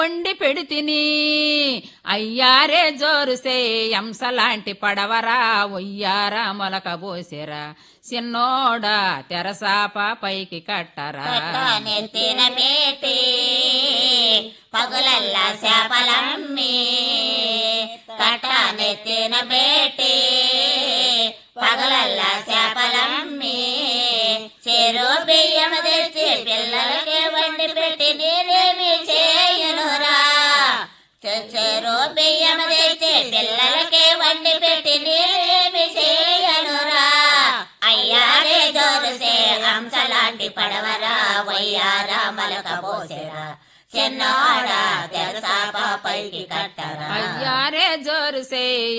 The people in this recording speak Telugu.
వండి పెడితిని అయ్యారే జోరుసే ఎంసలాంటి పడవరా ఒయ్యారా మొలక బోసెరా చిన్నోడా తెరసాప పైకి కట్టరా నెత్తిన పెట్టి పగులల్లా చేపలమ్మి కట్ట నెత్తిన పెట్టి పగలల్లా చేపలమ్మి చెరు బియ్యం తెచ్చి పిల్లలకి వండి పెట్టి నేనేమి చేయనురా చెరు బియ్యం తెచ్చి పిల్లలకి వండి పెట్టి నేనేమి చేయనురా అయ్యారే జోరుసే హంసలాంటి పడవరా వయ్యారా మలక పోసెరా చిన్నోడా తెరసాప పైకి కట్టరా అయ్యారే జోరుసే